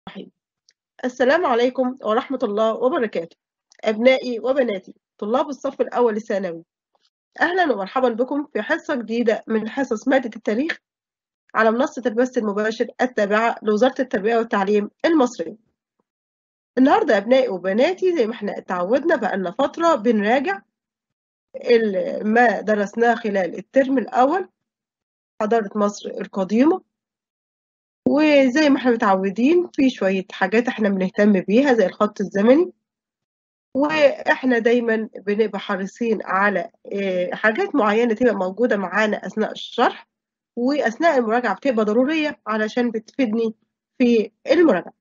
الرحيم السلام عليكم ورحمة الله وبركاته أبنائي وبناتي طلاب الصف الأول الثانوي أهلا ومرحبا بكم في حصة جديدة من حصص مادة التاريخ على منصة البث المباشر التابعة لوزارة التربية والتعليم المصرية النهاردة أبنائي وبناتي زي ما احنا اتعودنا بقالنا فترة بنراجع ما درسناه خلال الترم الأول حضارة مصر القديمة وزي ما احنا متعودين في شوية حاجات احنا بنهتم بيها زي الخط الزمني واحنا دايما بنبقى حريصين على حاجات معينة تبقى موجودة معانا أثناء الشرح وأثناء المراجعة بتبقى ضرورية علشان بتفيدني في المراجعة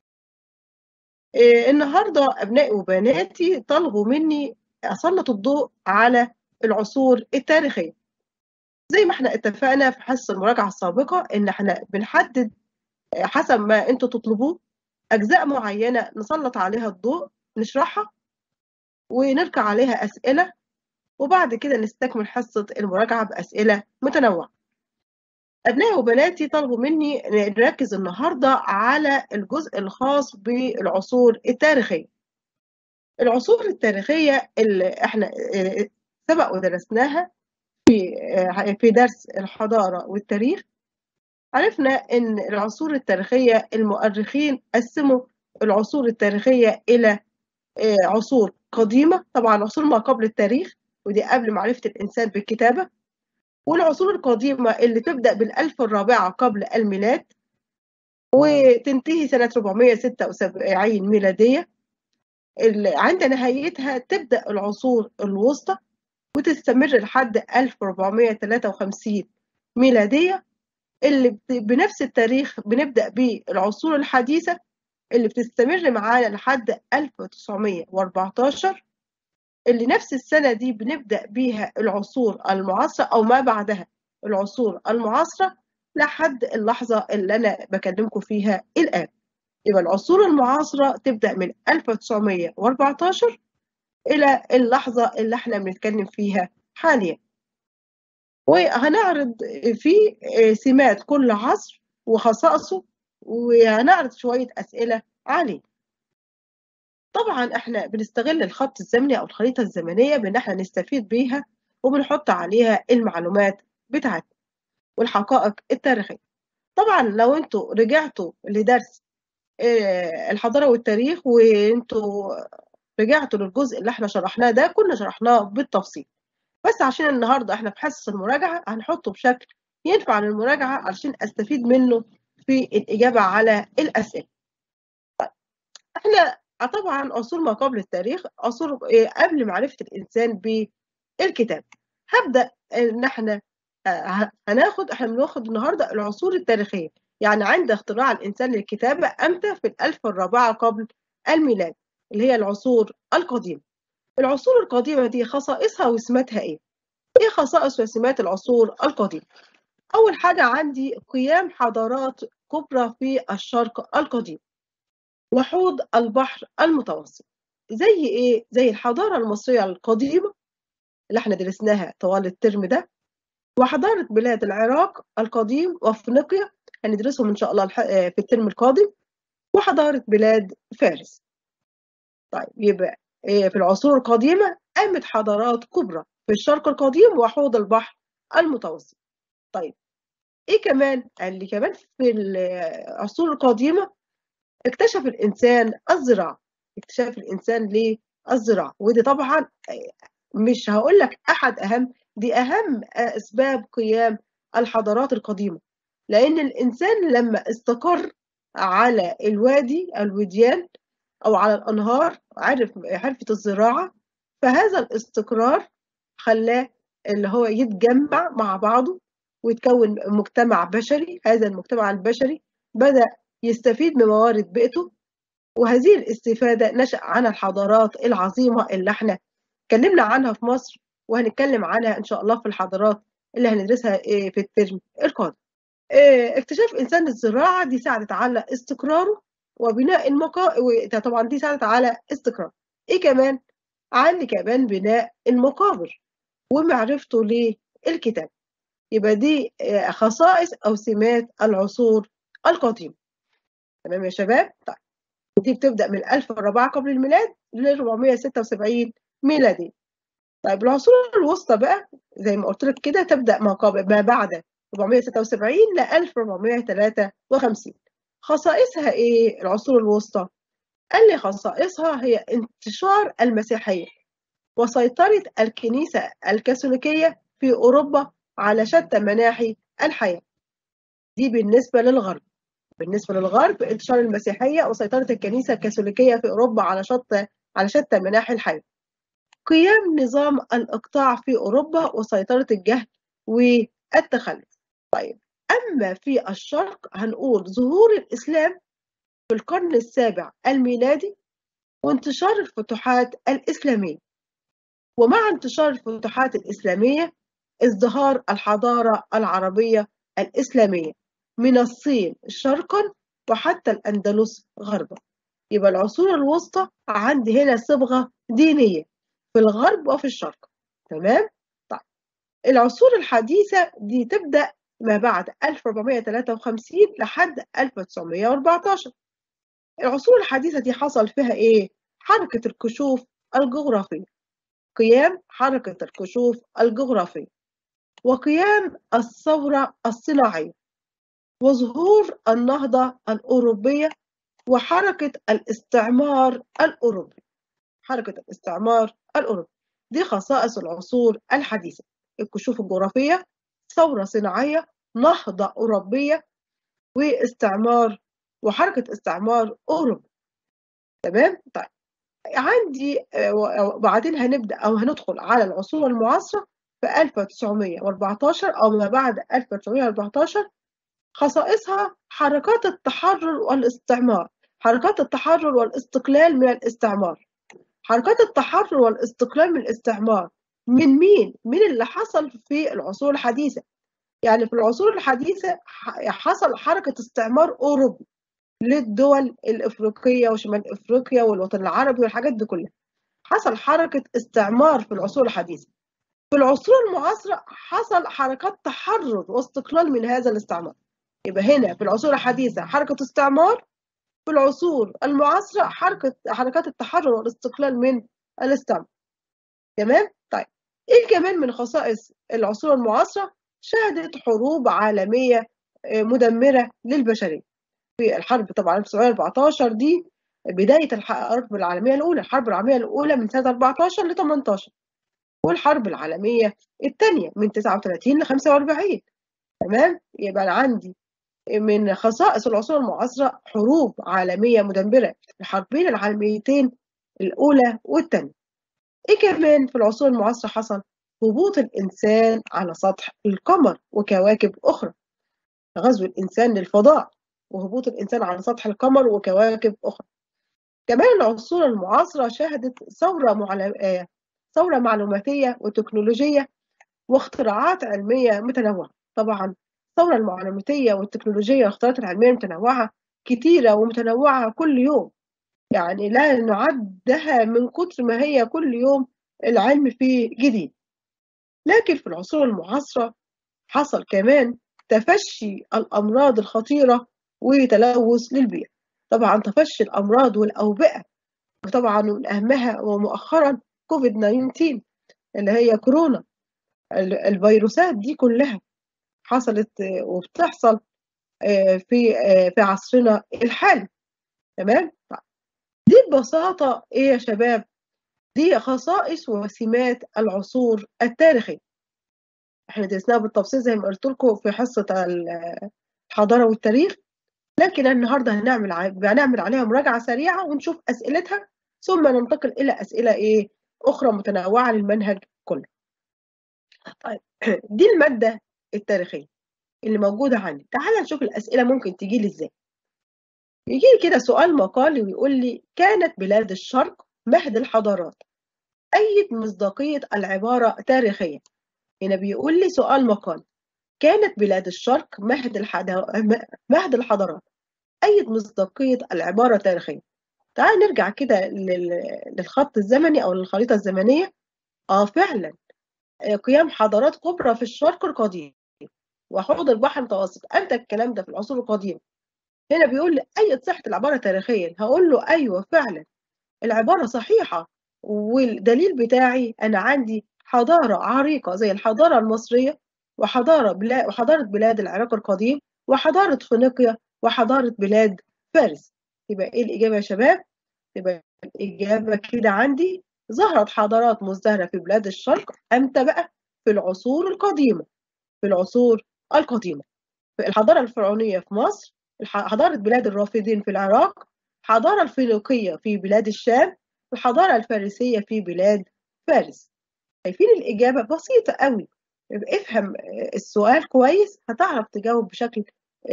النهاردة أبنائي وبناتي طلبوا مني أسلط الضوء على العصور التاريخية زي ما احنا اتفقنا في حصة المراجعة السابقة إن احنا بنحدد حسب ما انتوا تطلبوه أجزاء معينة نسلط عليها الضوء نشرحها ونركع عليها أسئلة وبعد كده نستكمل حصة المراجعة بأسئلة متنوعة أبنائي وبناتي طلبوا مني نركز النهاردة على الجزء الخاص بالعصور التاريخية العصور التاريخية اللي احنا سبق ودرسناها في في درس الحضارة والتاريخ عرفنا ان العصور التاريخية المؤرخين قسموا العصور التاريخية إلى عصور قديمة طبعا عصور ما قبل التاريخ ودي قبل معرفة الإنسان بالكتابة والعصور القديمة اللي تبدأ بالألف الرابعة قبل الميلاد وتنتهي سنة 476 ميلادية عند نهايتها تبدأ العصور الوسطى وتستمر لحد 1453 ميلادية اللي بنفس التاريخ بنبدأ بالعصور الحديثة اللي بتستمر معانا لحد 1914 اللي نفس السنة دي بنبدأ بيها العصور المعاصرة أو ما بعدها العصور المعاصرة لحد اللحظة اللي أنا بكلمكم فيها الآن يبقى العصور المعاصرة تبدأ من 1914 إلى اللحظة اللي احنا بنتكلم فيها حاليا وهنعرض في سمات كل عصر وخصائصه وهنعرض شوية أسئلة عليه طبعا احنا بنستغل الخط الزمني أو الخريطة الزمنية بأن احنا نستفيد بيها وبنحط عليها المعلومات بتاعتنا والحقائق التاريخية طبعا لو انتوا رجعتوا لدرس الحضارة والتاريخ وانتوا رجعتوا للجزء اللي احنا شرحناه ده كنا شرحناه بالتفصيل بس عشان النهارده احنا في حصص المراجعة هنحطه بشكل ينفع للمراجعة علشان استفيد منه في الإجابة على الأسئلة. طيب احنا طبعا عصور ما قبل التاريخ عصور قبل معرفة الإنسان بالكتاب. هبدأ إن احنا هناخد احنا بناخد النهارده العصور التاريخية يعني عند اختراع الإنسان للكتابة أمتى في الألف الرابعة قبل الميلاد اللي هي العصور القديمة. العصور القديمة دي خصائصها وسماتها إيه؟ إيه خصائص وسمات العصور القديمة؟ أول حاجة عندي قيام حضارات كبرى في الشرق القديم وحوض البحر المتوسط زي إيه؟ زي الحضارة المصرية القديمة اللي احنا درسناها طوال الترم ده وحضارة بلاد العراق القديم وأفريقيا هندرسهم إن شاء الله في الترم القادم وحضارة بلاد فارس طيب يبقى في العصور القديمة قامت حضارات كبرى في الشرق القديم وحوض البحر المتوسط طيب ايه كمان قال لي كمان في العصور القديمة اكتشف الإنسان الزراعة اكتشاف الإنسان للزراعة ودي طبعا مش هقول لك أحد أهم دي أهم أسباب قيام الحضارات القديمة لأن الإنسان لما استقر على الوادي الوديان أو على الأنهار عرف حرفة الزراعة فهذا الاستقرار خلاه اللي هو يتجمع مع بعضه ويتكون مجتمع بشري هذا المجتمع البشري بدأ يستفيد من موارد بيئته وهذه الاستفادة نشأ عنها الحضارات العظيمة اللي احنا اتكلمنا عنها في مصر وهنتكلم عنها إن شاء الله في الحضارات اللي هندرسها في الترم القادم اكتشاف إنسان الزراعة دي ساعدت على استقراره وبناء المقابر طبعا دي ساعدت على استقرار ايه كمان عندي كمان بناء المقابر ومعرفته للكتاب يبقى دي خصائص او سمات العصور القديمه تمام يا شباب طيب دي بتبدأ من 1004 قبل الميلاد ل 476 ميلادي طيب العصور الوسطى بقى زي ما قلت لك كده تبدأ ما قبل ما بعد 476 ل 1453 خصائصها ايه العصور الوسطى قال لي خصائصها هي انتشار المسيحية وسيطرة الكنيسة الكاثوليكية في أوروبا على شتى مناحي الحياة دي بالنسبة للغرب بالنسبة للغرب انتشار المسيحية وسيطرة الكنيسة الكاثوليكية في أوروبا على شتى على شتى مناحي الحياة قيام نظام الإقطاع في أوروبا وسيطرة الجهل والتخلف طيب أما في الشرق هنقول ظهور الإسلام في القرن السابع الميلادي وانتشار الفتوحات الإسلامية ومع انتشار الفتوحات الإسلامية ازدهار الحضارة العربية الإسلامية من الصين شرقا وحتى الأندلس غربا يبقى العصور الوسطى عندي هنا صبغة دينية في الغرب وفي الشرق تمام؟ طيب العصور الحديثة دي تبدأ ما بعد 1453 لحد 1914 العصور الحديثة دي حصل فيها إيه؟ حركة الكشوف الجغرافية قيام حركة الكشوف الجغرافية وقيام الثورة الصناعية وظهور النهضة الأوروبية وحركة الاستعمار الأوروبي حركة الاستعمار الأوروبي دي خصائص العصور الحديثة الكشوف الجغرافية ثورة صناعية نهضة أوروبية واستعمار وحركة استعمار أوروبا تمام طيب عندي وبعدين هنبدأ أو هندخل على العصور المعاصرة في 1914 أو ما بعد 1914 خصائصها حركات التحرر والاستعمار حركات التحرر والاستقلال من الاستعمار حركات التحرر والاستقلال من الاستعمار من مين؟ من اللي حصل في العصور الحديثة يعني في العصور الحديثة حصل حركة استعمار أوروبي للدول الإفريقية وشمال إفريقيا والوطن العربي والحاجات دي كلها حصل حركة استعمار في العصور الحديثة في العصور المعاصرة حصل حركات تحرر واستقلال من هذا الاستعمار يبقى هنا في العصور الحديثة حركة استعمار في العصور المعاصرة حركة حركات التحرر والاستقلال من الاستعمار تمام؟ طيب ايه كمان من خصائص العصور المعاصرة؟ شهدت حروب عالمية مدمرة للبشرية في الحرب طبعا 1914 دي بداية الحرب العالمية الأولى الحرب العالمية الأولى من سنة 14 ل 18 والحرب العالمية الثانية من 39 ل 45 تمام يبقى أنا عندي من خصائص العصور المعاصرة حروب عالمية مدمرة الحربين العالميتين الأولى والثانية إيه كمان في العصور المعاصرة حصل؟ هبوط الإنسان على سطح القمر وكواكب أخرى غزو الإنسان للفضاء وهبوط الإنسان على سطح القمر وكواكب أخرى كمان العصور المعاصرة شهدت ثورة معلم... ثورة معلوماتية وتكنولوجية واختراعات علمية متنوعة طبعا الثورة المعلوماتية والتكنولوجية والاختراعات العلمية المتنوعة كتيرة ومتنوعة كل يوم يعني لا نعدها من كتر ما هي كل يوم العلم فيه جديد لكن في العصور المعاصرة حصل كمان تفشي الأمراض الخطيرة وتلوث للبيئة طبعا تفشي الأمراض والأوبئة وطبعا من أهمها ومؤخرا كوفيد 19 اللي هي كورونا الفيروسات دي كلها حصلت وبتحصل في في عصرنا الحالي تمام دي ببساطة إيه يا شباب دي خصائص وسمات العصور التاريخية احنا درسناها بالتفصيل زي ما قلت لكم في حصة الحضارة والتاريخ لكن النهاردة هنعمل هنعمل عليها مراجعة سريعة ونشوف أسئلتها ثم ننتقل إلى أسئلة إيه أخرى متنوعة للمنهج كله طيب دي المادة التاريخية اللي موجودة عندي تعال نشوف الأسئلة ممكن تجي لي إزاي يجي لي كده سؤال مقالي ويقول لي كانت بلاد الشرق مهد الحضارات أيد مصداقية العبارة تاريخية هنا بيقول لي سؤال مقال كانت بلاد الشرق مهد الحضارات مهد الحضارات أيد مصداقية العبارة تاريخية تعال نرجع كده للخط الزمني أو للخريطة الزمنية آه فعلا قيام حضارات كبرى في الشرق القديم وحوض البحر المتوسط أمتى الكلام ده في العصور القديمة هنا بيقول لي أي صحة العبارة تاريخيا هقول له أيوه فعلا العبارة صحيحة والدليل بتاعي أنا عندي حضارة عريقة زي الحضارة المصرية وحضارة بلاد وحضارة بلاد العراق القديم وحضارة فينيقيا وحضارة بلاد فارس يبقى إيه الإجابة يا شباب؟ يبقى الإجابة كده عندي ظهرت حضارات مزدهرة في بلاد الشرق أمتى بقى؟ في العصور القديمة في العصور القديمة في الحضارة الفرعونية في مصر حضارة بلاد الرافدين في العراق الحضارة الفينيقية في بلاد الشام الحضارة الفارسية في بلاد فارس شايفين الإجابة بسيطة قوي افهم السؤال كويس هتعرف تجاوب بشكل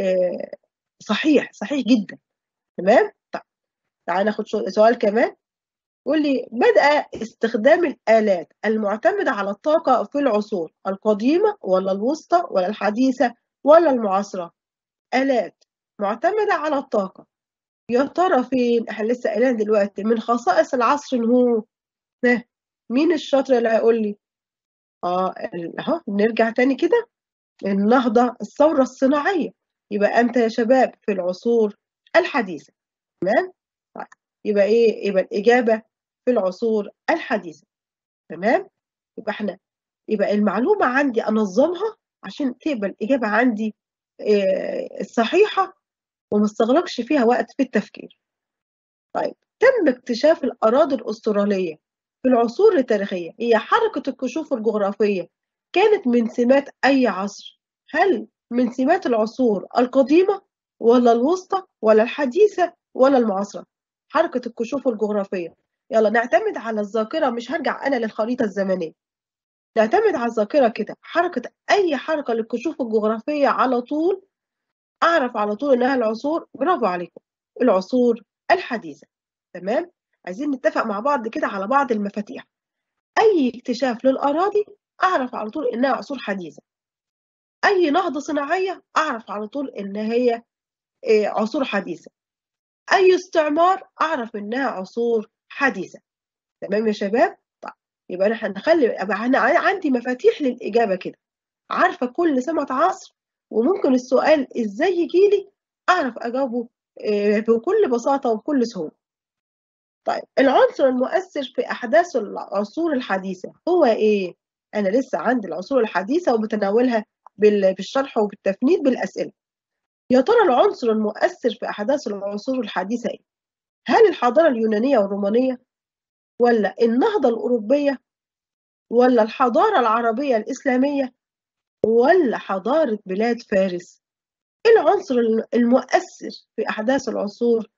صحيح صحيح جدا تمام طيب تعال ناخد سؤال كمان يقول لي بدأ استخدام الآلات المعتمدة على الطاقة في العصور القديمة ولا الوسطى ولا الحديثة ولا المعاصرة آلات معتمدة على الطاقة يا ترى فين احنا لسه قايلين دلوقتي من خصائص العصر هو ده مين الشاطر اللي هيقول لي اه اهو نرجع تاني كده النهضة الثورة الصناعية يبقى أنت يا شباب في العصور الحديثة تمام طيب يبقى إيه يبقى الإجابة في العصور الحديثة تمام يبقى إحنا يبقى المعلومة عندي أنظمها عشان تبقى الإجابة عندي إيه الصحيحة وما استغرقش فيها وقت في التفكير طيب تم اكتشاف الأراضي الأسترالية في العصور التاريخية هي حركة الكشوف الجغرافية كانت من سمات أي عصر هل من سمات العصور القديمة ولا الوسطى ولا الحديثة ولا المعاصرة حركة الكشوف الجغرافية يلا نعتمد على الذاكرة مش هرجع أنا للخريطة الزمنية نعتمد على الذاكرة كده حركة أي حركة للكشوف الجغرافية على طول أعرف على طول إنها العصور برافو عليكم العصور الحديثة تمام عايزين نتفق مع بعض كده على بعض المفاتيح أي اكتشاف للأراضي أعرف على طول إنها عصور حديثة أي نهضة صناعية أعرف على طول إن هي عصور حديثة أي استعمار أعرف إنها عصور حديثة تمام يا شباب؟ طيب يبقى أنا هنخلي يبقى أنا عندي مفاتيح للإجابة كده عارفة كل سمة عصر وممكن السؤال إزاي يجيلي أعرف أجاوبه بكل بساطة وبكل سهولة طيب العنصر المؤثر في أحداث العصور الحديثة هو إيه؟ أنا لسه عندي العصور الحديثة وبتناولها بالشرح وبالتفنيد بالأسئلة يا ترى العنصر المؤثر في أحداث العصور الحديثة إيه؟ هل الحضارة اليونانية والرومانية ولا النهضة الأوروبية ولا الحضارة العربية الإسلامية ولا حضارة بلاد فارس إيه العنصر المؤثر في أحداث العصور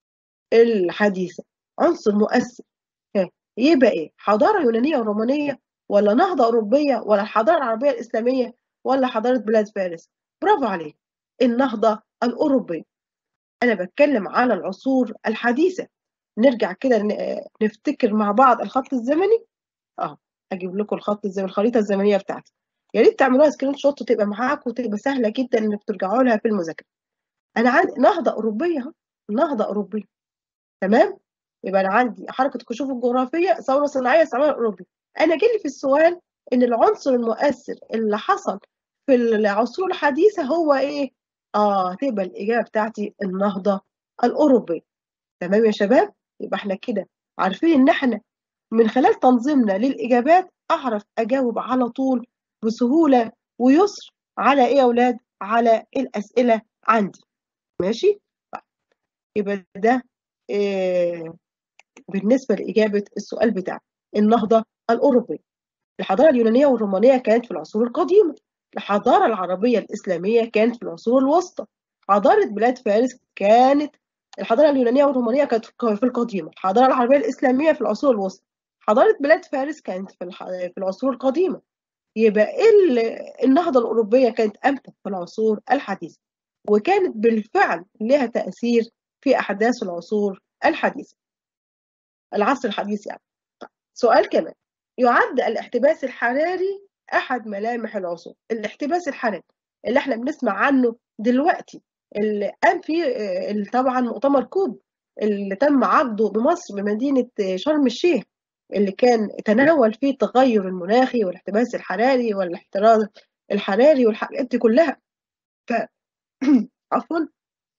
الحديثة عنصر مؤثر يبقى إيه حضارة يونانية ورومانية ولا نهضة أوروبية ولا الحضارة العربية الإسلامية ولا حضارة بلاد فارس برافو عليك النهضة الأوروبية أنا بتكلم على العصور الحديثة نرجع كده نفتكر مع بعض الخط الزمني اه اجيب لكم الخط الزمني الخريطه الزمنيه بتاعتي يا ريت تعملوها سكرين شوت وتبقى معاكم وتبقى سهله جدا انك ترجعوا لها في المذاكره انا عندي نهضه اوروبيه اهو نهضه اوروبيه تمام يبقى انا عندي حركه الكشوف الجغرافيه ثوره صناعيه استعمار اوروبي انا جالي في السؤال ان العنصر المؤثر اللي حصل في العصور الحديثه هو ايه اه تبقى الاجابه بتاعتي النهضه الاوروبيه تمام يا شباب يبقى احنا كده عارفين ان احنا من خلال تنظيمنا للاجابات اعرف اجاوب على طول بسهوله ويسر على ايه يا اولاد على الاسئله عندي ماشي يبقى ده إيه بالنسبه لاجابه السؤال بتاعي النهضه الاوروبيه الحضاره اليونانيه والرومانيه كانت في العصور القديمه الحضاره العربيه الاسلاميه كانت في العصور الوسطى حضاره بلاد فارس كانت الحضاره اليونانيه والرومانيه كانت في القديمه الحضاره العربيه الاسلاميه في العصور الوسطى حضاره بلاد فارس كانت في في العصور القديمه يبقى النهضه الاوروبيه كانت امتى في العصور الحديثه وكانت بالفعل لها تاثير في احداث العصور الحديثه العصر الحديث يعني سؤال كمان يعد الاحتباس الحراري احد ملامح العصور الاحتباس الحراري اللي احنا بنسمع عنه دلوقتي اللي قام فيه طبعا مؤتمر كوب اللي تم عقده بمصر بمدينه شرم الشيخ اللي كان تناول فيه التغير المناخي والاحتباس الحراري والاحتراز الحراري والحاجات دي كلها ف عفوا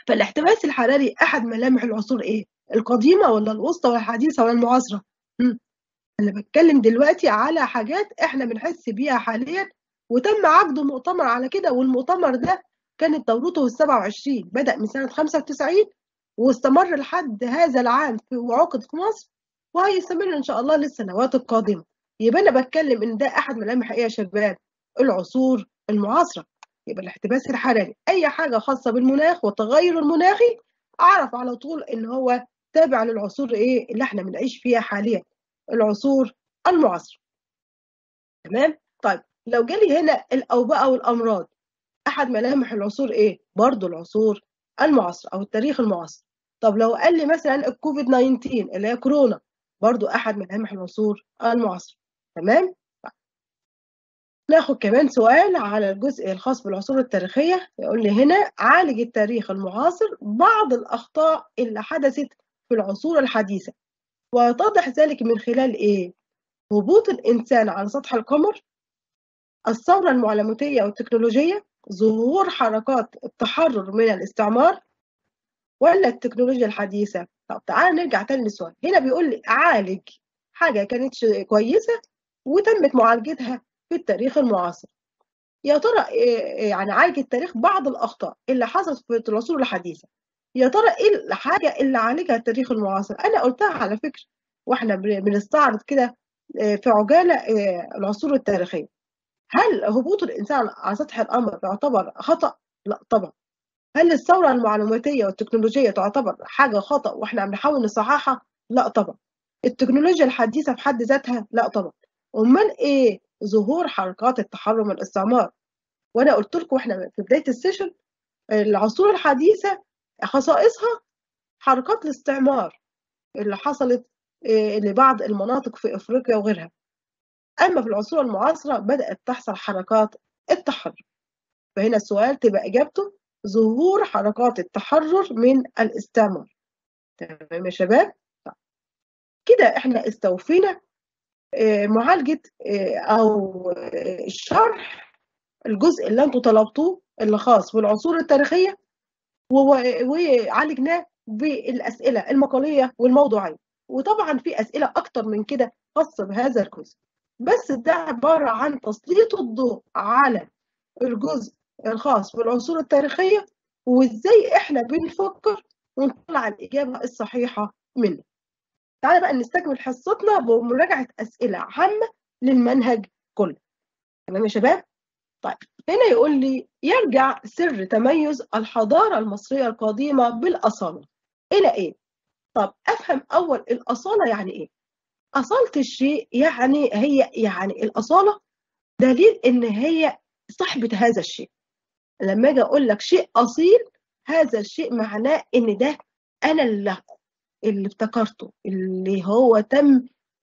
فالاحتباس الحراري أحد ملامح العصور إيه؟ القديمة ولا الوسطى ولا الحديثة ولا المعاصرة؟ أنا بتكلم دلوقتي على حاجات إحنا بنحس بيها حاليا وتم عقد مؤتمر على كده والمؤتمر ده كانت دورته ال 27 بدأ من سنة 95 واستمر لحد هذا العام في وعقد في مصر وهيستمر إن شاء الله للسنوات القادمة يبقى أنا بتكلم إن ده أحد ملامح إيه يا شباب؟ العصور المعاصرة يبقى الاحتباس الحراري أي حاجة خاصة بالمناخ والتغير المناخي أعرف على طول إن هو تابع للعصور إيه اللي إحنا بنعيش فيها حاليا العصور المعاصرة تمام؟ طيب لو جالي هنا الأوبئة والأمراض أحد ملامح العصور إيه؟ برضو العصور المعاصرة أو التاريخ المعاصر طب لو قال لي مثلا الكوفيد 19 اللي هي كورونا برضو أحد ملامح العصور المعاصرة تمام؟ ناخد كمان سؤال على الجزء الخاص بالعصور التاريخية يقول لي هنا عالج التاريخ المعاصر بعض الأخطاء اللي حدثت في العصور الحديثة ويتضح ذلك من خلال إيه؟ هبوط الإنسان على سطح القمر الثورة المعلوماتية والتكنولوجية ظهور حركات التحرر من الاستعمار ولا التكنولوجيا الحديثة طب تعالى نرجع تاني للسؤال هنا بيقول لي عالج حاجة كانت كويسة وتمت معالجتها في التاريخ المعاصر يا ترى يعني عالج التاريخ بعض الأخطاء اللي حصلت في العصور الحديثة يا ترى ايه الحاجة اللي عالجها التاريخ المعاصر انا قلتها على فكرة واحنا بنستعرض كده في عجالة العصور التاريخية هل هبوط الإنسان على سطح القمر يعتبر خطأ؟ لا طبعا هل الثورة المعلوماتية والتكنولوجية تعتبر حاجة خطأ واحنا عم نحاول نصححها؟ لا طبعا التكنولوجيا الحديثة في حد ذاتها؟ لا طبعا أمال إيه ظهور حركات التحرر من الاستعمار وأنا قلت لكم احنا في بداية السيشن العصور الحديثة خصائصها حركات الاستعمار اللي حصلت لبعض المناطق في افريقيا وغيرها اما في العصور المعاصره بدات تحصل حركات التحرر فهنا السؤال تبقى اجابته ظهور حركات التحرر من الاستعمار تمام يا شباب كده احنا استوفينا معالجه او الشرح الجزء اللي انتوا طلبتوه اللي خاص بالعصور التاريخيه وعالجناه بالاسئله المقاليه والموضوعيه وطبعا في اسئله اكتر من كده خاصه بهذا الجزء بس ده عباره عن تسليط الضوء على الجزء الخاص بالعصور التاريخيه وازاي احنا بنفكر ونطلع الاجابه الصحيحه منه تعالى بقى نستكمل حصتنا بمراجعه اسئله عامه للمنهج كله تمام يا شباب طيب هنا يقول لي يرجع سر تميز الحضارة المصرية القديمة بالأصالة إلى إيه؟ طب أفهم أول الأصالة يعني إيه؟ أصالة الشيء يعني هي يعني الأصالة دليل إن هي صاحبة هذا الشيء لما أجي أقول لك شيء أصيل هذا الشيء معناه إن ده أنا اللي اللي ابتكرته اللي هو تم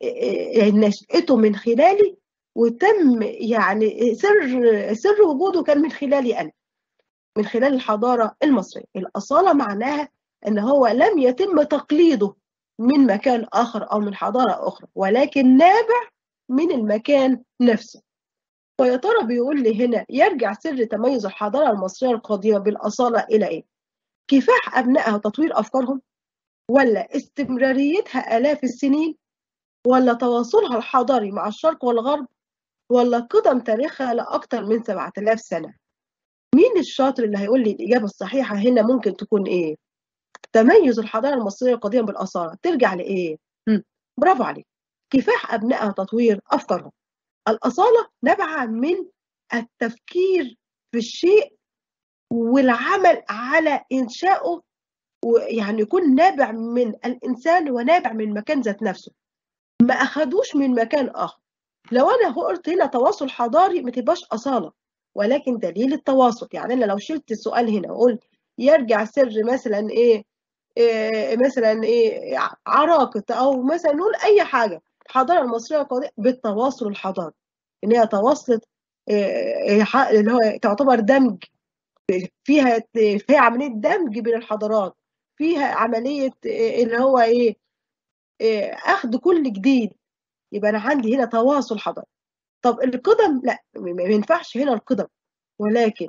نشأته من خلالي وتم يعني سر سر وجوده كان من خلالي انا من خلال الحضاره المصريه الاصاله معناها ان هو لم يتم تقليده من مكان اخر او من حضاره اخرى ولكن نابع من المكان نفسه ويا ترى بيقول لي هنا يرجع سر تميز الحضاره المصريه القديمه بالاصاله الى ايه كفاح ابنائها وتطوير افكارهم ولا استمراريتها الاف السنين ولا تواصلها الحضاري مع الشرق والغرب ولا قدم تاريخها لأكثر من 7000 سنة مين الشاطر اللي هيقول لي الإجابة الصحيحة هنا ممكن تكون إيه تميز الحضارة المصرية القديمة بالأصالة ترجع لإيه هم. برافو عليك كفاح أبنائها تطوير أفكارهم الأصالة نابعة من التفكير في الشيء والعمل على إنشائه ويعني يكون نابع من الإنسان ونابع من المكان ذات نفسه ما أخدوش من مكان آخر لو انا قلت هنا تواصل حضاري ما تبقاش اصاله ولكن دليل التواصل يعني انا لو شلت السؤال هنا وقلت يرجع سر مثلا ايه, إيه مثلا ايه عراقه او مثلا نقول اي حاجه الحضاره المصريه القديمه بالتواصل الحضاري ان هي تواصلت إيه اللي هو تعتبر دمج فيها فيها عمليه دمج بين الحضارات فيها عمليه اللي هو ايه, إيه اخذ كل جديد يبقى انا عندي هنا تواصل حضاري طب القدم لا ما ينفعش هنا القدم ولكن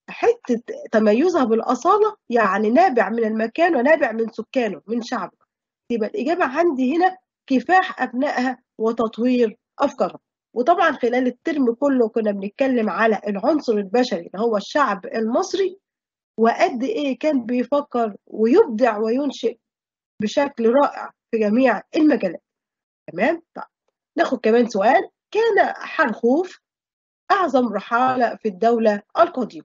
حتة تميزها بالأصالة يعني نابع من المكان ونابع من سكانه من شعبه يبقى الإجابة عندي هنا كفاح أبنائها وتطوير أفكارهم وطبعا خلال الترم كله كنا بنتكلم على العنصر البشري اللي هو الشعب المصري وقد إيه كان بيفكر ويبدع وينشئ بشكل رائع في جميع المجالات تمام طيب ناخد كمان سؤال كان حرخوف أعظم رحالة في الدولة القديمة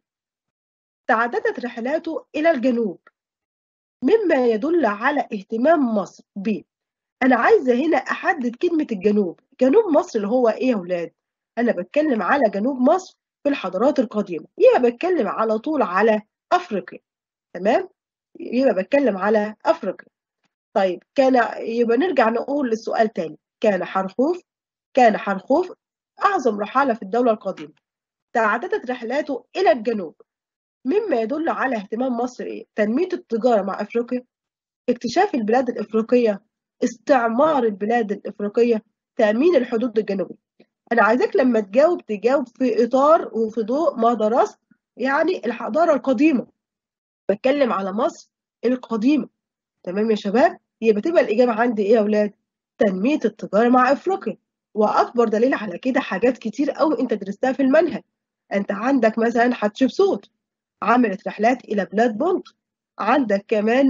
تعددت رحلاته إلى الجنوب مما يدل على اهتمام مصر ب أنا عايزة هنا أحدد كلمة الجنوب جنوب مصر اللي هو إيه يا أولاد أنا بتكلم على جنوب مصر في الحضارات القديمة يبقى بتكلم على طول على أفريقيا تمام يبقى بتكلم على أفريقيا طيب كان يبقى نرجع نقول للسؤال تاني كان حرخوف كان حرخوف أعظم رحالة في الدولة القديمة تعددت رحلاته إلى الجنوب مما يدل على اهتمام مصر إيه؟ تنمية التجارة مع أفريقيا اكتشاف البلاد الإفريقية استعمار البلاد الإفريقية تأمين الحدود الجنوبية أنا عايزاك لما تجاوب تجاوب في إطار وفي ضوء ما درست يعني الحضارة القديمة بتكلم على مصر القديمة تمام يا شباب يبقى تبقى الإجابة عندي إيه يا أولاد تنمية التجارة مع أفريقيا وأكبر دليل على كده حاجات كتير قوي أنت درستها في المنهج أنت عندك مثلا حتشبسوت عملت رحلات إلى بلاد بونت عندك كمان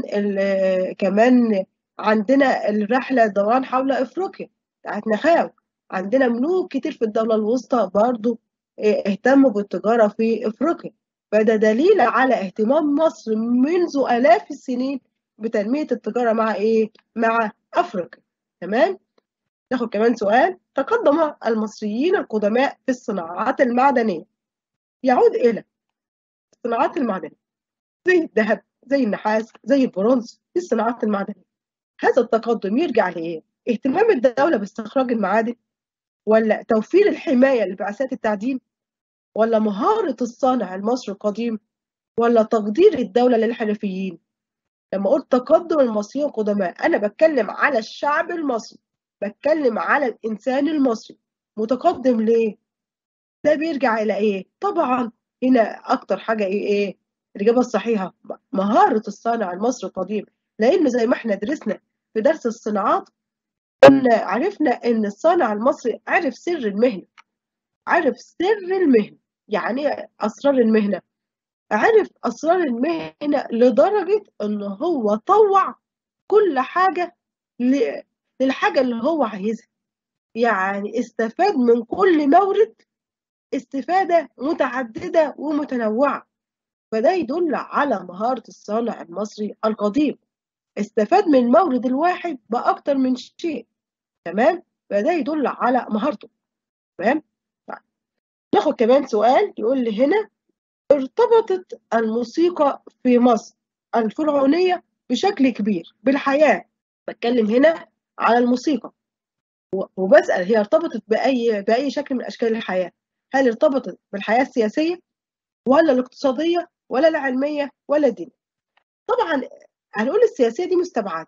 كمان عندنا الرحلة دوران حول أفريقيا بتاعت نخاو عندنا ملوك كتير في الدولة الوسطى برضو اهتموا بالتجارة في أفريقيا فده دليل على اهتمام مصر منذ آلاف السنين بتنمية التجارة مع إيه؟ مع أفريقيا تمام؟ ناخد كمان سؤال تقدم المصريين القدماء في الصناعات المعدنية يعود إلى الصناعات المعدنية زي الذهب زي النحاس زي البرونز في الصناعات المعدنية هذا التقدم يرجع لإيه؟ اهتمام الدولة باستخراج المعادن ولا توفير الحماية لبعثات التعدين ولا مهارة الصانع المصري القديم ولا تقدير الدولة للحرفيين لما قلت تقدم المصريين القدماء أنا بتكلم على الشعب المصري بتكلم على الإنسان المصري متقدم ليه؟ ده بيرجع إلى إيه؟ طبعا هنا أكتر حاجة إيه؟ إيه؟ الإجابة الصحيحة مهارة الصانع المصري القديم لأنه زي ما إحنا درسنا في درس الصناعات كنا عرفنا إن الصانع المصري عرف سر المهنة عرف سر المهنة يعني أسرار المهنة عرف أسرار المهنة لدرجة إن هو طوع كل حاجة للحاجة اللي هو عايزها يعني استفاد من كل مورد استفادة متعددة ومتنوعة فده يدل على مهارة الصانع المصري القديم استفاد من المورد الواحد بأكتر من شيء تمام فده يدل على مهارته تمام طيب. ناخد كمان سؤال يقول لي هنا ارتبطت الموسيقى في مصر الفرعونية بشكل كبير بالحياة بتكلم هنا على الموسيقى وبسأل هي ارتبطت بأي بأي شكل من أشكال الحياة هل ارتبطت بالحياة السياسية ولا الاقتصادية ولا العلمية ولا الدينية طبعا هنقول السياسية دي مستبعدة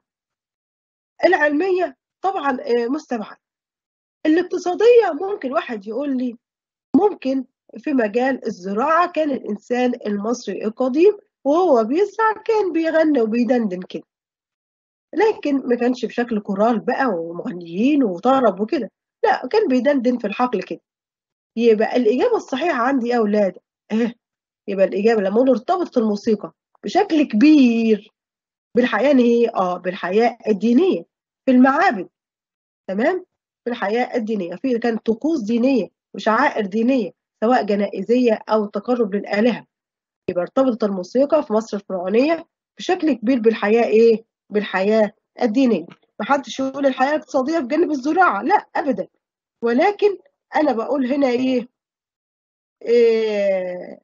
العلمية طبعا مستبعدة الاقتصادية ممكن واحد يقول لي ممكن في مجال الزراعة كان الإنسان المصري القديم وهو بيزرع كان بيغني وبيدندن كده لكن ما كانش بشكل كورال بقى ومغنيين وطرب وكده لا كان بيدندن في الحقل كده يبقى الإجابة الصحيحة عندي يا أولاد إيه يبقى الإجابة لما نقول ارتبطت الموسيقى بشكل كبير بالحياة هي اه بالحياة الدينية في المعابد تمام في الحياة الدينية في كانت طقوس دينية وشعائر دينية سواء جنائزية أو تقرب للآلهة يبقى ارتبطت الموسيقى في مصر الفرعونية بشكل كبير بالحياة إيه؟ بالحياة الدينية محدش يقول الحياة الاقتصادية بجانب الزراعة لا أبدا ولكن أنا بقول هنا إيه, إيه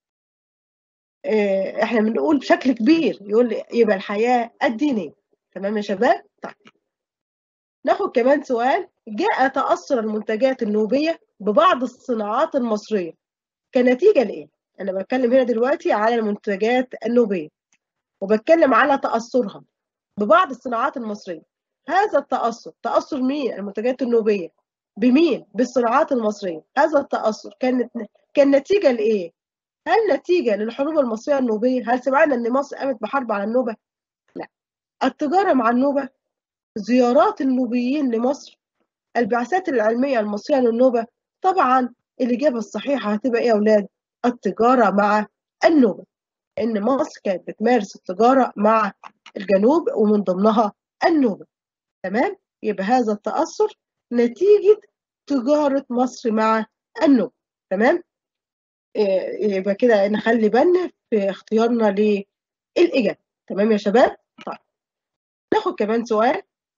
إيه احنا بنقول بشكل كبير يقول لي يبقى الحياة الدينية تمام يا شباب طيب ناخد كمان سؤال جاء تأثر المنتجات النوبية ببعض الصناعات المصرية كنتيجة لإيه؟ أنا بتكلم هنا دلوقتي على المنتجات النوبية وبتكلم على تأثرها ببعض الصناعات المصرية هذا التأثر تأثر مين المنتجات النوبية بمين بالصناعات المصرية هذا التأثر كانت كان نتيجة لإيه هل نتيجة للحروب المصرية النوبية هل سمعنا إن مصر قامت بحرب على النوبة؟ لا التجارة مع النوبة زيارات النوبيين لمصر البعثات العلمية المصرية للنوبة طبعا الإجابة الصحيحة هتبقى إيه يا أولاد؟ التجارة مع النوبة إن مصر كانت بتمارس التجارة مع الجنوب ومن ضمنها النوبة تمام؟ يبقى هذا التأثر نتيجة تجارة مصر مع النوبة تمام؟ يبقى كده نخلي بالنا في اختيارنا للإجابة تمام يا شباب؟ طيب ناخد كمان سؤال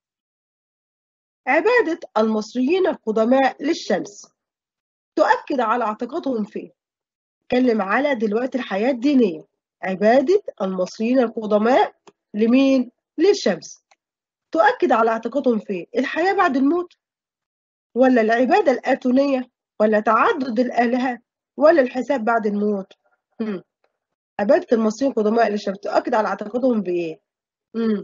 عبادة المصريين القدماء للشمس تؤكد على اعتقادهم فيه اتكلم على دلوقتي الحياة الدينية عبادة المصريين القدماء لمين؟ للشمس تؤكد على اعتقادهم فيه الحياة بعد الموت ولا العبادة الآتونية ولا تعدد الآلهة ولا الحساب بعد الموت مم. عبادة المصريين القدماء للشمس تؤكد على اعتقادهم بإيه؟ مم.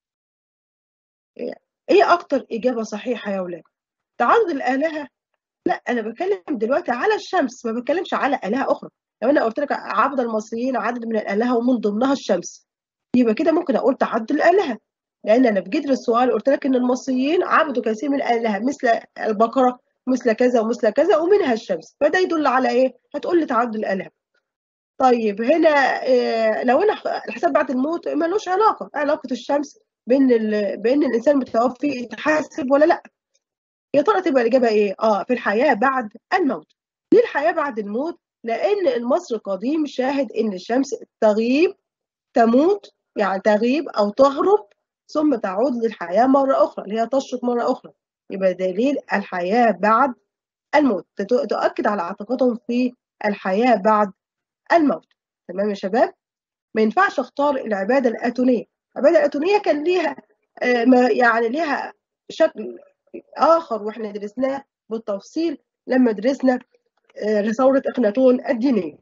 ايه اكتر اجابه صحيحه يا ولاد تعدد الالهه لا انا بتكلم دلوقتي على الشمس ما بتكلمش على الهه اخرى لو انا قلت لك عبد المصريين عدد من الالهه ومن ضمنها الشمس يبقى كده ممكن اقول تعدد الالهه لان انا في جدر السؤال قلت لك ان المصريين عبدوا كثير من الالهه مثل البقره مثل كذا ومثل كذا ومنها الشمس فده يدل على ايه هتقول لي تعدد الالهه طيب هنا إيه لو انا الحساب بعد الموت ملوش علاقه علاقه الشمس بين ال... بان الانسان متوفي يتحاسب ولا لا يا ترى تبقى الاجابه ايه اه في الحياه بعد الموت ليه الحياه بعد الموت لان المصري القديم شاهد ان الشمس تغيب تموت يعني تغيب او تغرب ثم تعود للحياه مره اخرى اللي هي تشرق مره اخرى يبقى دليل الحياه بعد الموت تؤكد على اعتقادهم في الحياه بعد الموت تمام يا شباب ما ينفعش اختار العباده الاتونيه العباده الاتونيه كان ليها يعني ليها شكل اخر واحنا درسناه بالتفصيل لما درسنا ثوره اخناتون الدينيه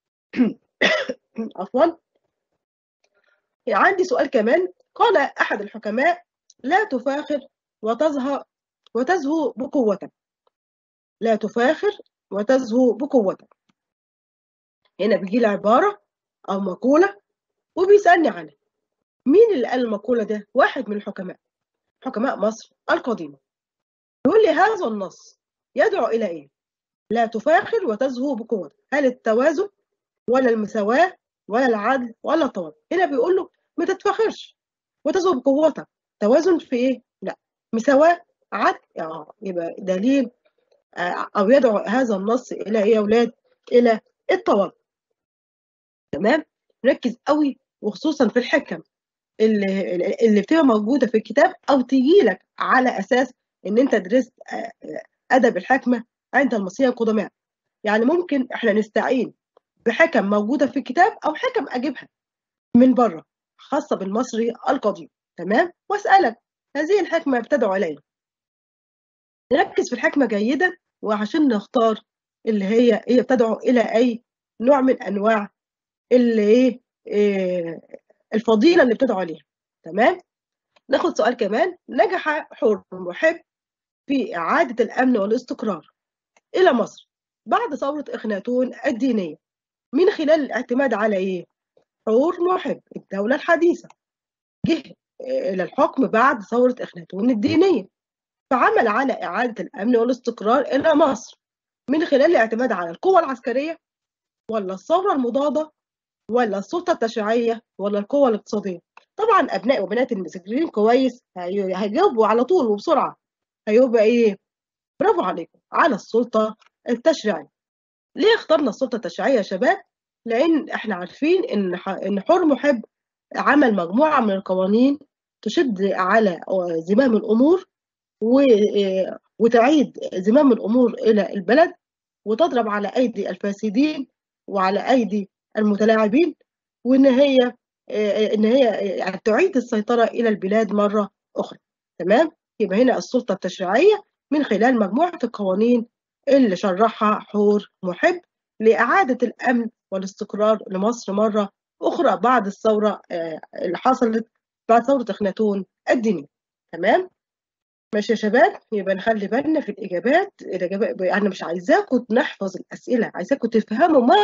عفوا عندي سؤال كمان قال احد الحكماء لا تفاخر وتزهى وتزهو بقوتك لا تفاخر وتزهو بقوتك هنا بيجي لي عباره او مقوله وبيسالني عنها مين اللي قال المقولة ده؟ واحد من الحكماء حكماء مصر القديمة يقول لي هذا النص يدعو إلى إيه؟ لا تفاخر وتزهو بقوة هل التوازن ولا المساواة ولا العدل ولا التواضع هنا بيقول له ما تتفاخرش وتزهو بقوتك توازن في إيه؟ لا مساواة عدل آه يبقى دليل آه أو يدعو هذا النص إلى إيه يا أولاد؟ إلى التواضع تمام؟ ركز قوي وخصوصا في الحكم اللي اللي بتبقى موجوده في الكتاب او تيجي لك على اساس ان انت درست ادب الحكمه عند المصريين القدماء يعني ممكن احنا نستعين بحكم موجوده في الكتاب او حكم اجيبها من بره خاصه بالمصري القديم تمام واسالك هذه الحكمه بتدعو اليه نركز في الحكمه جيدا وعشان نختار اللي هي هي بتدعو الى اي نوع من انواع اللي ايه, إيه الفضيله اللي بتدعو عليها تمام ناخد سؤال كمان نجح حر محب في اعاده الامن والاستقرار الى مصر بعد ثوره اخناتون الدينيه من خلال الاعتماد على ايه حور محب الدوله الحديثه جه الى الحكم بعد ثوره اخناتون الدينيه فعمل على اعاده الامن والاستقرار الى مصر من خلال الاعتماد على القوه العسكريه ولا الثوره المضاده ولا السلطة التشريعية ولا القوة الاقتصادية طبعا أبناء وبنات المذاكرين كويس هيجاوبوا على طول وبسرعة هيبقى إيه برافو عليكم على السلطة التشريعية ليه اخترنا السلطة التشريعية يا شباب لأن احنا عارفين إن إن حر محب عمل مجموعة من القوانين تشد على زمام الأمور و... وتعيد زمام الأمور إلى البلد وتضرب على أيدي الفاسدين وعلى أيدي المتلاعبين وان هي ان هي يعني تعيد السيطره الى البلاد مره اخرى تمام يبقى هنا السلطه التشريعيه من خلال مجموعه القوانين اللي شرحها حور محب لاعاده الامن والاستقرار لمصر مره اخرى بعد الثوره اللي حصلت بعد ثوره اخناتون الدينيه تمام ماشي يا شباب يبقى نخلي بالنا في الاجابات الاجابات انا مش عايزاكم نحفظ الاسئله عايزاكم تفهموا ما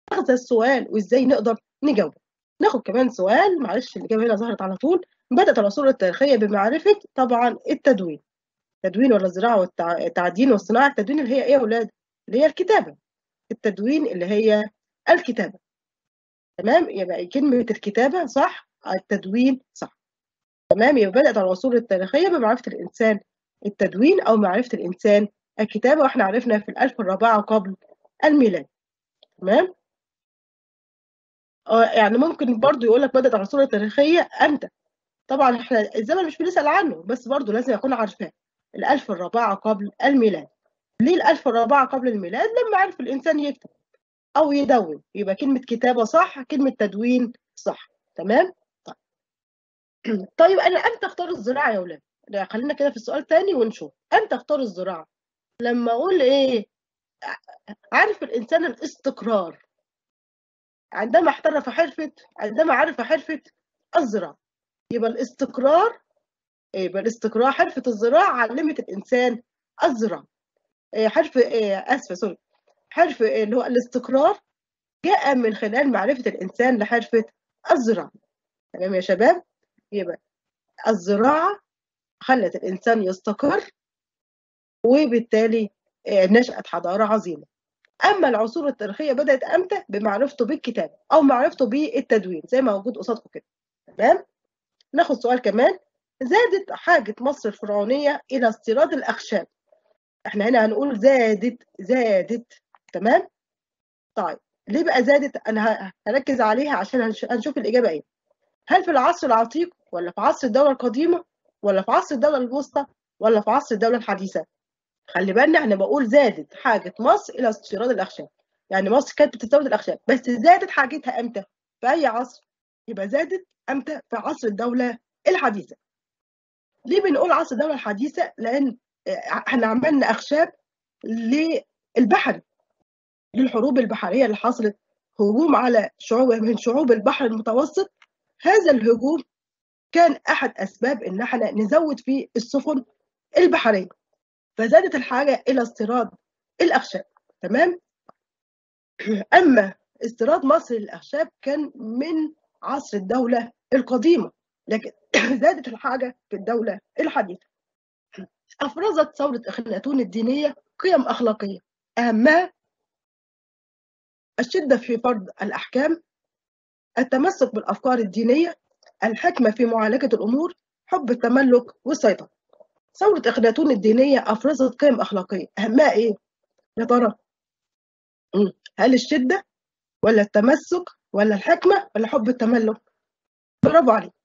أخذ السؤال وإزاي نقدر نجاوبه ناخد كمان سؤال معلش الإجابة هنا ظهرت على طول بدأت العصور التاريخية بمعرفة طبعا التدوين التدوين ولا الزراعة والتعدين والصناعة التدوين اللي هي إيه يا أولاد؟ اللي هي الكتابة التدوين اللي هي الكتابة تمام يبقى كلمة الكتابة صح التدوين صح تمام يبقى بدأت العصور التاريخية بمعرفة الإنسان التدوين أو معرفة الإنسان الكتابة وإحنا عرفنا في الألف الرابعة قبل الميلاد تمام اه يعني ممكن برضو يقول لك بدأت العصور التاريخية أمتى طبعا احنا الزمن مش بنسأل عنه بس برضو لازم أكون عارفاه الألف الرابعة قبل الميلاد ليه الألف الرابعة قبل الميلاد لما عرف الإنسان يكتب أو يدون يبقى كلمة كتابة صح كلمة تدوين صح تمام طيب طيب أنا أمتى أختار الزراعة يا ولاد خلينا كده في السؤال تاني ونشوف أمتى أختار الزراعة لما أقول إيه عارف الإنسان الاستقرار عندما احترف حرفة عندما عرف حرفة الزراعة يبقى الاستقرار يبقى الاستقرار حرفة الزراعة علمت الإنسان الزراعة حرف اسفه سوري حرف اللي هو الاستقرار جاء من خلال معرفه الانسان لحرفه الزراعه تمام يا شباب يبقى الزراعه خلت الانسان يستقر وبالتالي نشأت حضارة عظيمة أما العصور التاريخية بدأت أمتى؟ بمعرفته بالكتاب أو معرفته بالتدوين زي ما موجود قصادكم كده تمام؟ ناخد سؤال كمان زادت حاجة مصر الفرعونية إلى استيراد الأخشاب احنا هنا هنقول زادت زادت تمام طيب ليه بقى زادت انا هركز عليها عشان هنشوف الاجابه ايه هل في العصر العتيق ولا في عصر الدوله القديمه ولا في عصر الدوله الوسطى ولا في عصر الدوله الحديثه خلي بالنا احنا بقول زادت حاجه مصر الى استيراد الاخشاب يعني مصر كانت بتستورد الاخشاب بس زادت حاجتها امتى في اي عصر يبقى زادت امتى في عصر الدوله الحديثه ليه بنقول عصر الدوله الحديثه لان احنا عملنا اخشاب للبحر للحروب البحريه اللي حصلت هجوم على شعوب من شعوب البحر المتوسط هذا الهجوم كان احد اسباب ان احنا نزود في السفن البحريه فزادت الحاجه الى استيراد الاخشاب تمام اما استيراد مصر للاخشاب كان من عصر الدوله القديمه لكن زادت الحاجه في الدوله الحديثه أفرزت ثورة إخناتون الدينية قيم أخلاقية أهمها الشدة في فرض الأحكام التمسك بالأفكار الدينية الحكمة في معالجة الأمور حب التملك والسيطرة ثورة إخناتون الدينية أفرزت قيم أخلاقية أهمها إيه؟ يا ترى هل الشدة ولا التمسك ولا الحكمة ولا حب التملك؟ برافو عليك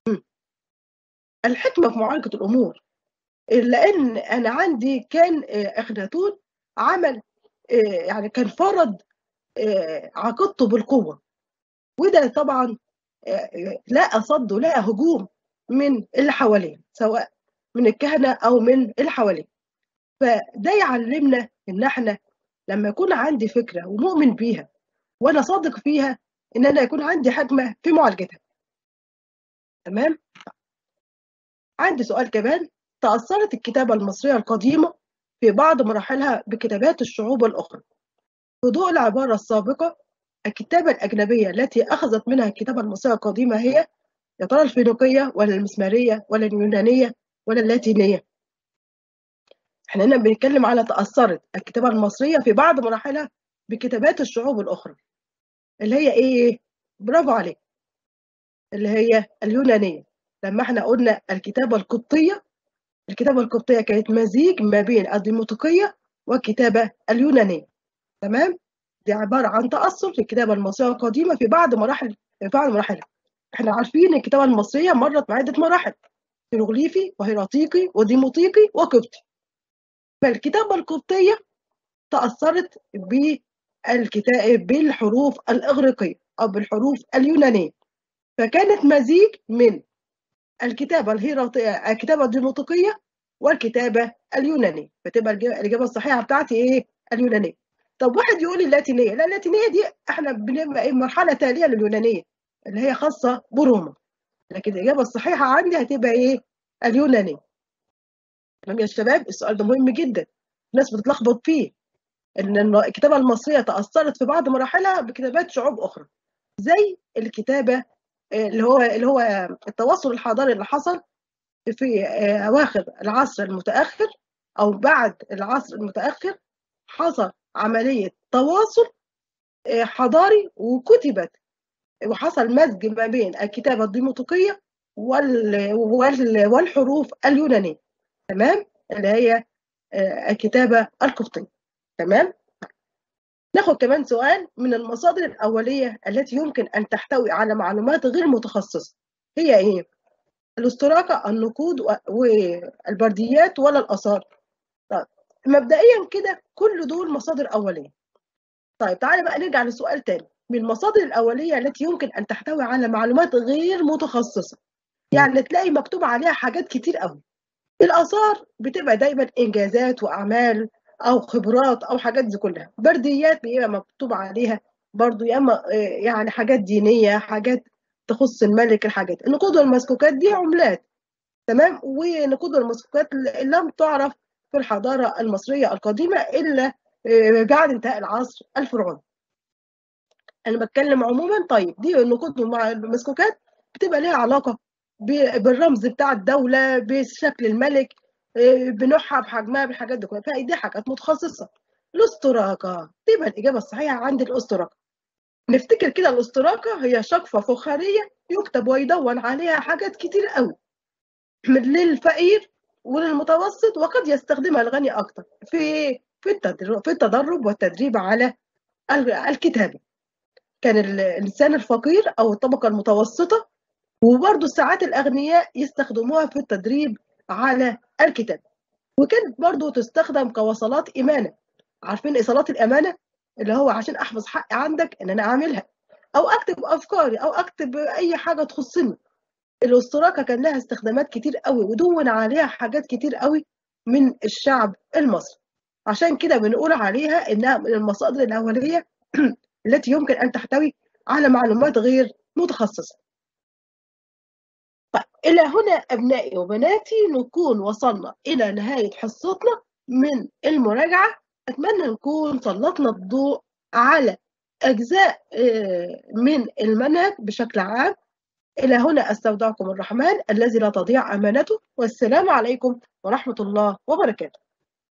الحكمة في معالجة الأمور لان انا عندي كان اخناتون عمل يعني كان فرض عقيدته بالقوه وده طبعا لا صد ولا هجوم من اللي حواليه سواء من الكهنه او من اللي حواليه فده يعلمنا ان احنا لما يكون عندي فكره ومؤمن بيها وانا صادق فيها ان انا يكون عندي حكمه في معالجتها تمام عندي سؤال كمان تأثرت الكتابة المصرية القديمة في بعض مراحلها بكتابات الشعوب الأخرى في ضوء العبارة السابقة الكتابة الأجنبية التي أخذت منها الكتابة المصرية القديمة هي يا ترى الفينيقية ولا المسمارية ولا اليونانية ولا اللاتينية احنا هنا بنتكلم على تأثرت الكتابة المصرية في بعض مراحلها بكتابات الشعوب الأخرى اللي هي إيه؟ برافو عليك اللي هي اليونانية لما احنا قلنا الكتابة القبطية الكتابة القبطية كانت مزيج ما بين الديموطيقية والكتابة اليونانية تمام دي عبارة عن تأثر للكتابة المصرية القديمة في بعض مراحل في بعض مراحلها احنا عارفين الكتابة المصرية مرت بعدة مراحل هيروغليفي وهيراتيقي وديموطيقي وقبطي فالكتابة القبطية تأثرت بالكتاب بالحروف الإغريقية أو بالحروف اليونانية فكانت مزيج من الكتابة الهيراتية الكتابة الديموطيقية والكتابة اليونانية فتبقى الإجابة الصحيحة بتاعتي إيه؟ اليونانية طب واحد يقول لي اللاتينية لا اللاتينية دي احنا بنبقى إيه مرحلة تالية لليونانية اللي هي خاصة بروما لكن الإجابة الصحيحة عندي هتبقى إيه؟ اليونانية تمام يا شباب السؤال ده مهم جدا الناس بتتلخبط فيه ان الكتابه المصريه تاثرت في بعض مراحلها بكتابات شعوب اخرى زي الكتابه اللي هو اللي هو التواصل الحضاري اللي حصل في اواخر العصر المتاخر او بعد العصر المتاخر حصل عمليه تواصل حضاري وكتبت وحصل مزج ما بين الكتابه الديموطيقيه وال والحروف اليونانيه تمام اللي هي الكتابه القبطيه تمام ناخد كمان سؤال من المصادر الأولية التي يمكن أن تحتوي على معلومات غير متخصصة هي إيه؟ الاستراكة النقود والبرديات ولا الآثار طيب مبدئيا كده كل دول مصادر أولية طيب تعالى بقى نرجع لسؤال تاني من المصادر الأولية التي يمكن أن تحتوي على معلومات غير متخصصة يعني تلاقي مكتوب عليها حاجات كتير قوي الآثار بتبقى دايما إنجازات وأعمال او خبرات او حاجات دي كلها برديات بيبقى مكتوب عليها برضو يا اما يعني حاجات دينيه حاجات تخص الملك الحاجات النقود والمسكوكات دي عملات تمام ونقود والمسكوكات لم تعرف في الحضاره المصريه القديمه الا بعد انتهاء العصر الفرعوني انا بتكلم عموما طيب دي النقود والمسكوكات بتبقى ليها علاقه بالرمز بتاع الدوله بشكل الملك بنوعها بحجمها بالحاجات دي كلها فدي حاجات متخصصه الاستراكه تبقى الاجابه الصحيحه عند الاستراكه نفتكر كده الاستراكه هي شقفه فخاريه يكتب ويدون عليها حاجات كتير قوي للفقير وللمتوسط وقد يستخدمها الغني اكتر في في التدريب في التدرب والتدريب على الكتابه كان الانسان الفقير او الطبقه المتوسطه وبرضه ساعات الاغنياء يستخدموها في التدريب على الكتاب وكانت برضو تستخدم كوصلات إمانة عارفين إيصالات الأمانة اللي هو عشان أحفظ حقي عندك إن أنا أعملها أو أكتب أفكاري أو أكتب أي حاجة تخصني الاستراكة كان لها استخدامات كتير قوي ودون عليها حاجات كتير قوي من الشعب المصري عشان كده بنقول عليها إنها من المصادر الأولية التي يمكن أن تحتوي على معلومات غير متخصصة طيب إلى هنا أبنائي وبناتي نكون وصلنا إلى نهاية حصتنا من المراجعة أتمنى نكون سلطنا الضوء على أجزاء من المنهج بشكل عام إلى هنا أستودعكم الرحمن الذي لا تضيع أمانته والسلام عليكم ورحمة الله وبركاته